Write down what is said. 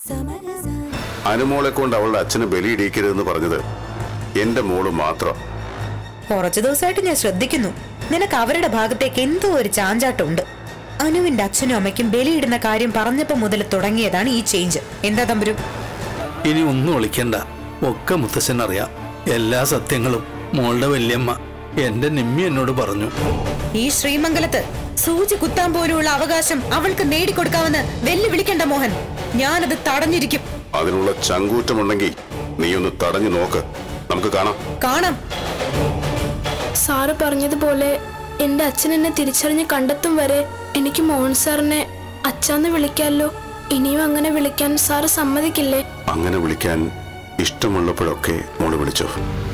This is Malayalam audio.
അനുമോളെ കൊണ്ട് അവളുടെ അച്ഛന് ബലിയിടിക്കരുതെന്ന് പറഞ്ഞത് എന്റെ മോള് മാത്രം കുറച്ചു ദിവസമായിട്ട് ഞാൻ ശ്രദ്ധിക്കുന്നു നിനക്ക് അവരുടെ ഭാഗത്തേക്ക് എന്തോ ഒരു ചാഞ്ചാട്ടമുണ്ട് അനുവിന്റെ അച്ഛനും അമ്മയ്ക്കും ബലിയിടുന്ന കാര്യം പറഞ്ഞപ്പോ മുതൽ തുടങ്ങിയതാണ് ഈ ചേഞ്ച് എന്താ തമ്പുരു ഇനി ഒന്നും ഒളിക്കണ്ട ഒക്കെ മുത്തശ്ശൻ അറിയാം എല്ലാ സത്യങ്ങളും മോളുടെ വല്യമ്മ എന്റെ നിമ്മി എന്നോട് പറഞ്ഞു ഈ ശ്രീമംഗലത്ത് സൂചി കുത്താൻ പോലുള്ള അവകാശം അവൾക്ക് നേടിക്കൊടുക്കാമെന്ന് വെല്ലുവിളിക്കണ്ട മോഹൻ ഞാനത് തടഞ്ഞിരിക്കും അതിനുള്ള ചങ്കൂറ്റമുണ്ടെങ്കിൽ നീ ഒന്ന് തടഞ്ഞു നോക്ക് നമുക്ക് കാണാം കാണാം സാറ് പറഞ്ഞതുപോലെ എന്റെ അച്ഛൻ എന്നെ തിരിച്ചറിഞ്ഞ് കണ്ടെത്തും വരെ എനിക്ക് മോഹൻ സാറിനെ അച്ഛന്ന് വിളിക്കാമല്ലോ ഇനിയും അങ്ങനെ വിളിക്കാൻ സാറ് സമ്മതിക്കില്ലേ അങ്ങനെ വിളിക്കാൻ ഇഷ്ടമുള്ളപ്പോഴൊക്കെ മോള് വിളിച്ചോ